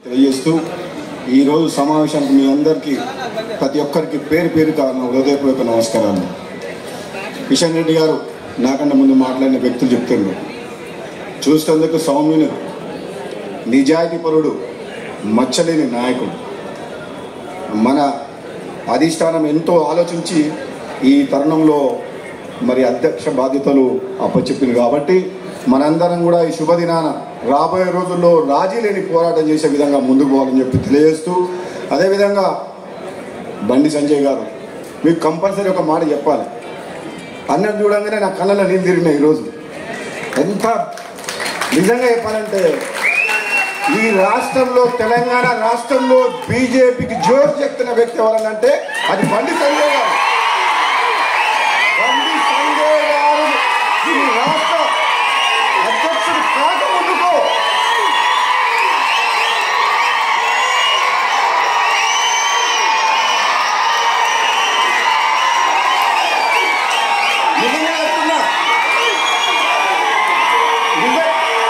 తెలియజేస్తూ ఈరోజు సమావేశానికి మీ అందరికీ ప్రతి ఒక్కరికి పేరు పేరు కారణం హృదయపూర్వక నమస్కారాలు కిషన్ రెడ్డి గారు నాకన్నా ముందు మాట్లాడిన వ్యక్తులు చెప్తున్నారు చూసేందుకు సౌమ్యులు నిజాయితీపరుడు మచ్చలేని నాయకుడు మన అధిష్టానం ఎంతో ఆలోచించి ఈ తరుణంలో మరి అధ్యక్ష బాధ్యతలు అప్పచెప్పింది కాబట్టి మనందరం కూడా ఈ శుభదినాన రాబోయే రోజుల్లో రాజీ లేని పోరాటం చేసే విధంగా ముందుకు పోవాలని చెప్పి తెలియజేస్తూ అదేవిధంగా బండి సంజయ్ గారు మీకు కంపల్సరీ ఒక మాట చెప్పాలి అన్నది చూడంగానే నా కళ్ళలో నీళ్ళు తిరిగినాయి ఈరోజు ఎంత నిజంగా చెప్పాలంటే ఈ రాష్ట్రంలో తెలంగాణ రాష్ట్రంలో బీజేపీకి జోరు చెప్తున్న వ్యక్తి ఎవరనంటే అది బండి సంజయ్ గారు బండి సంజయ్ గారు ఈ రాష్ట్ర అధ్యక్షుడు కాక ముందుకు నిజంగా చెప్తున్నా నిజ-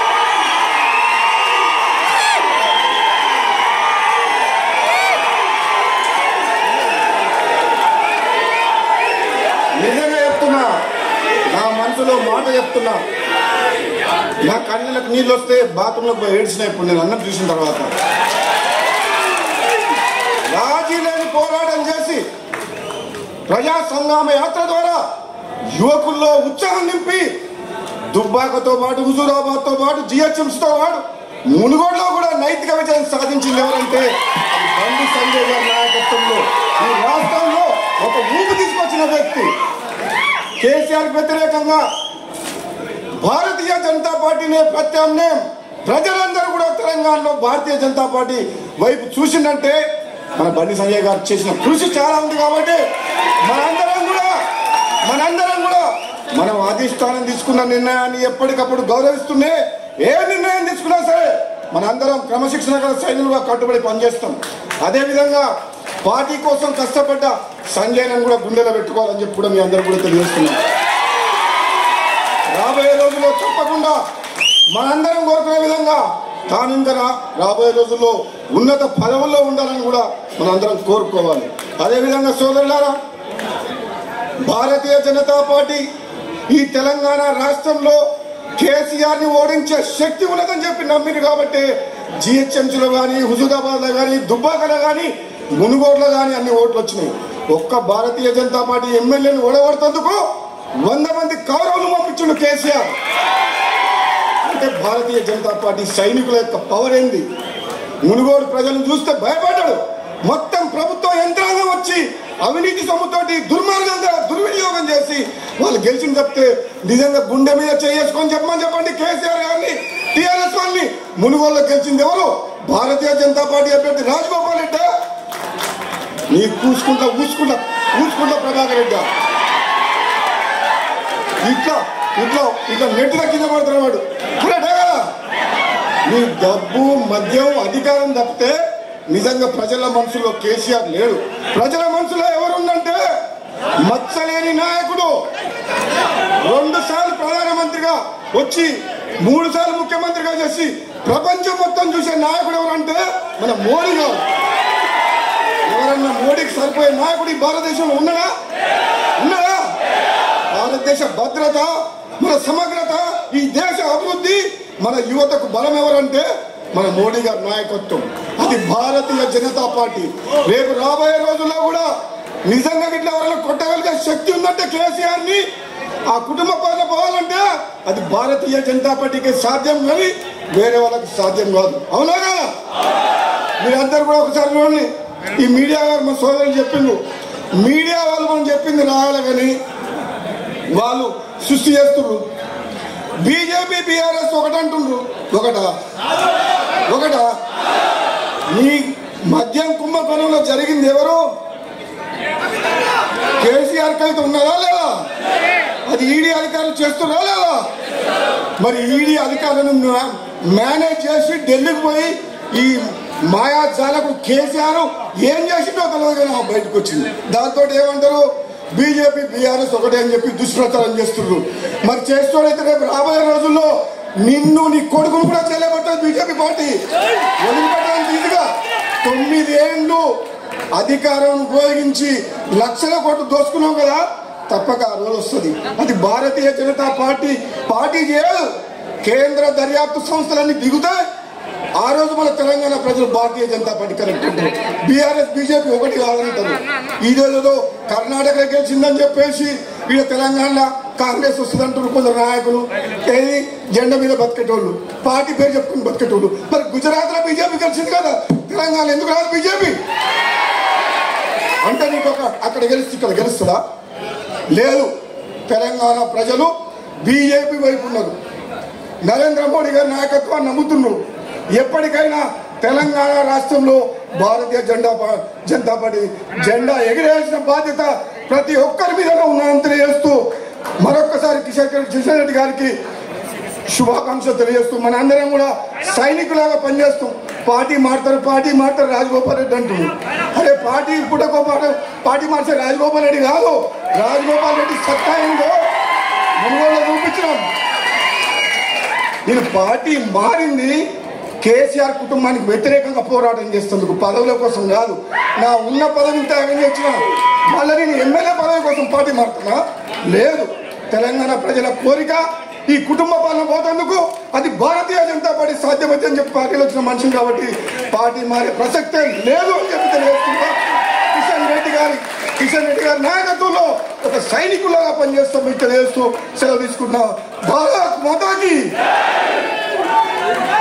నిజంగా చెప్తున్నా నా మనసులో మాట చెప్తున్నా నా కళ్ళకు నీళ్ళు వస్తే బాత్రూంలో పోయి ఏడ్చిన ఇప్పుడు నేను అన్నం చూసిన తర్వాత రాజీ లేని పోరాటం చేసి ప్రజా సంగ్రామ యాత్ర ద్వారా యువకుల్లో ఉత్సాహం నింపి దుబ్బాకతో పాటు హుజూరాబాద్తో పాటు జిహెచ్ఎంసీతో పాటు మునుగోడులో కూడా నైతిక విజయం సాధించింది ఎవరంటే అది బండి సంజయ్ గారి నాయకత్వంలో ఈ రాష్ట్రంలో ఒక ఊపు తీసుకొచ్చిన వ్యక్తి కేసీఆర్ వ్యతిరేకంగా భారతీయ జనతా పార్టీనే ప్రత్యామ్నాయం ప్రజలందరూ కూడా తెలంగాణలో భారతీయ జనతా పార్టీ వైపు చూసిందంటే మన బండి సంజయ్ గారు చేసిన కృషి చాలా ఉంది కాబట్టి మనందరం కూడా మనందరం కూడా మనం అధిష్టానం తీసుకున్న నిర్ణయాన్ని ఎప్పటికప్పుడు గౌరవిస్తూనే ఏ నిర్ణయం తీసుకున్నా సరే మనందరం క్రమశిక్షణ గల సైన్యులుగా కట్టుబడి పనిచేస్తాం అదేవిధంగా పార్టీ కోసం కష్టపడ్డ సంజయ్ని కూడా గుండెలో పెట్టుకోవాలని చెప్పి కూడా మీ అందరూ కూడా తెలియజేస్తున్నాం రాబోయే రోజుల్లో తప్పకుండా మనందరం కోరుకునే విధంగా తాను ఇంకా రా- రాబోయే రోజుల్లో ఉన్నత పదవుల్లో ఉండాలని కూడా మనందరం కోరుకోవాలి అదేవిధంగా సోదరులారా భారతీయ జనతా పార్టీ ఈ తెలంగాణ రాష్ట్రంలో కేసీఆర్ ని ఓడించే శక్తి ఉన్నదని చెప్పి నమ్మింది కాబట్టి జిహెచ్ఎంసీలో కానీ హుజూరాబాద్లో కానీ దుబ్బాకలో కానీ మునుగోడులో కానీ అన్ని ఓట్లు వచ్చినాయి ఒక్క భారతీయ జనతా పార్టీ ఎమ్మెల్యేని ఓడగొడుతందుకు వంద మంది కౌరవులు పంపించుండు కేసీఆర్ అంటే భారతీయ జనతా పార్టీ సైనికుల యొక్క పవర్ ఏంది మునుగోడు ప్రజలను చూస్తే భయపడ్డాడు మొత్తం ప్రభుత్వ యంత్రాంగం వచ్చి అవినీతి సొమ్ముతోటి దుర్మార్గంగా దుర్వినియోగం చేసి వాళ్ళు గెలిచిన చెప్తే నిజంగా గుండె మీద చేసుకొని చెప్పమని చెప్పండి కేసీఆర్ గారిని టీఆర్ఎస్ వాళ్ళని మునుగోడులో గెలిచింది ఎవరు భారతీయ జనతా పార్టీ అభ్యర్థి రాజగోపాల్ రెడ్డి నీ కూసుకుంటా ఊసుకుంటా ఊసుకుంటా ప్రభాకర్ రెడ్డి ఇట్లా ఇట్లా ఇట్లా నెట్టుగా కింద పడుతున్నాడు కరెక్టే కదా నీ డబ్బు మద్యం అధికారం తప్పితే నిజంగా ప్రజల మనసులో కేసీఆర్ లేడు ప్రజల మనసులో ఎవరుందంటే మచ్చలేని నాయకుడు రెండు సార్లు ప్రధానమంత్రిగా వచ్చి మూడు సార్లు ముఖ్యమంత్రిగా చేసి ప్రపంచం మొత్తం చూసే నాయకుడు ఎవరంటే మన మోడీ గారు ఎవరన్నా మోడీకి సరిపోయే నాయకుడు ఈ భారతదేశంలో ఉన్నాడా ఉన్నాడా భారతదేశ భద్రత మన సమగ్రత ఈ దేశ అభివృద్ధి మన యువతకు బలం ఎవరంటే మన మోడీ గారి నాయకత్వం అది భారతీయ జనతా పార్టీ రేపు రాబోయే రోజుల్లో కూడా నిజంగా ఇట్లా ఎవరైనా కొట్టగలిగే శక్తి ఉందంటే కేసీఆర్ ని ఆ కుటుంబ పాలన పోవాలంటే అది భారతీయ జనతా పార్టీకి సాధ్యం కానీ వేరే వాళ్ళకి సాధ్యం కాదు అవునా కదా మీరందరూ కూడా ఒకసారి చూడండి ఈ మీడియా గారు మా సోదరులు చెప్పిండ్రు మీడియా వాళ్ళు మనం చెప్పింది రాయాలి కానీ వాళ్ళు సృష్టి చేస్తున్నారు బీజేపీ బీఆర్ఎస్ ఒకటంటుండ్రు ఒకటా ఒకటా మీ మద్యం కుంభకోణంలో జరిగింది ఎవరు కేసీఆర్ అయితే ఉన్నదా లేదా అది ఈడీ అధికారులు చేస్తున్నారా లేదా మరి ఈడీ అధికారులను మా- మేనేజ్ చేసి ఢిల్లీకి పోయి ఈ మాయాజాలకు కేసీఆర్ ఏం చేసిండో తెలియదు కానీ ఆమె బయటకు వచ్చింది దాంతో ఏమంటారు బీజేపీ బీఆర్ఎస్ ఒకటే అని చెప్పి దుష్ప్రచారం చేస్తున్నారు మరి చేస్తూడైతే రేపు రాబోయే రోజుల్లో నిన్ను నీ కొడుకును కూడా చేయలేబట్టదు బీజేపీ పార్టీ వదిలిపెట్టడానికి ఈజీగా తొమ్మిది ఏళ్ళు అధికారం ఉపయోగించి లక్షల కోట్లు దోసుకున్నావు కదా తప్పక ఆ రోజు వస్తుంది అది భారతీయ జనతా పార్టీ పార్టీ చేయదు కేంద్ర దర్యాప్తు సంస్థలన్నీ దిగుతాయి ఆ రోజు మన తెలంగాణ ప్రజలు భారతీయ జనతా పార్టీ కరెక్ట్ అంటారు బీఆర్ఎస్ బీజేపీ ఒకటి కాదంటారు ఇదేదో కర్ణాటక గెలిచిందని చెప్పేసి ఈడ తెలంగాణ కాంగ్రెస్ వస్తుందంటారు కొందరు నాయకులు ఏది జెండా మీద బతికేటోళ్ళు పార్టీ పేరు చెప్పుకుని బతికేటోళ్ళు మరి గుజరాత్ లో బీజేపీ గెలిచింది కదా తెలంగాణ ఎందుకు రాదు బీజేపీ అంటే నీకు ఒక అక్కడ గెలిచి ఇక్కడ గెలుస్తుందా లేదు తెలంగాణ ప్రజలు బీజేపీ వైపు ఉన్నారు నరేంద్ర మోడీ గారి నాయకత్వాన్ని నమ్ముతున్నారు ఎప్పటికైనా తెలంగాణ రాష్ట్రంలో భారతీయ జెండా పా- జనతా పార్టీ జెండా ఎగిరేసిన బాధ్యత ప్రతి ఒక్కరి మీద ఉందని తెలియజేస్తూ మరొక్కసారి కిషన్ రెడ్డి- కిషన్ రెడ్డి గారికి శుభాకాంక్షలు తెలియజేస్తూ మన అందరం కూడా సైనికులాగా పనిచేస్తాం పార్టీ మారుతారు పార్టీ మారుతారు రాజగోపాల్ రెడ్డి అంటున్నారు అరే పార్టీ పుట్టకో పాట- పార్టీ మార్చే రాజగోపాల్ రెడ్డి కాదు రాజగోపాల్ రెడ్డి సత్తా ఏందో మునుగోలో చూపించినాం నేను పార్టీ మారింది కేసీఆర్ కుటుంబానికి వ్యతిరేకంగా పోరాటం చేసేందుకు పదవుల కోసం కాదు నా ఉన్న పదవిని త్యాగం చేసిన మళ్ళీ నేను ఎమ్మెల్యే పదవి కోసం పార్టీ మారుతున్నా లేదు తెలంగాణ ప్రజల కోరిక ఈ కుటుంబ పాలన పోతందుకు అది భారతీయ జనతా పార్టీ సాధ్యమైతే అని చెప్పి పార్టీలో వచ్చిన మనిషిని కాబట్టి పార్టీ మారే ప్రసక్తే లేదు అని చెప్పి తెలియజేస్తున్నా కిషన్ రెడ్డి గారి కిషన్ రెడ్డి గారి నాయకత్వంలో ఒక సైనికులాగా పనిచేస్తాం మీకు తెలియజేస్తూ సెలవు తీసుకుంటున్నా భారత్ మాతాకి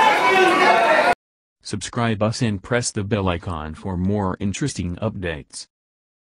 Subscribe us and press the bell icon for more interesting updates.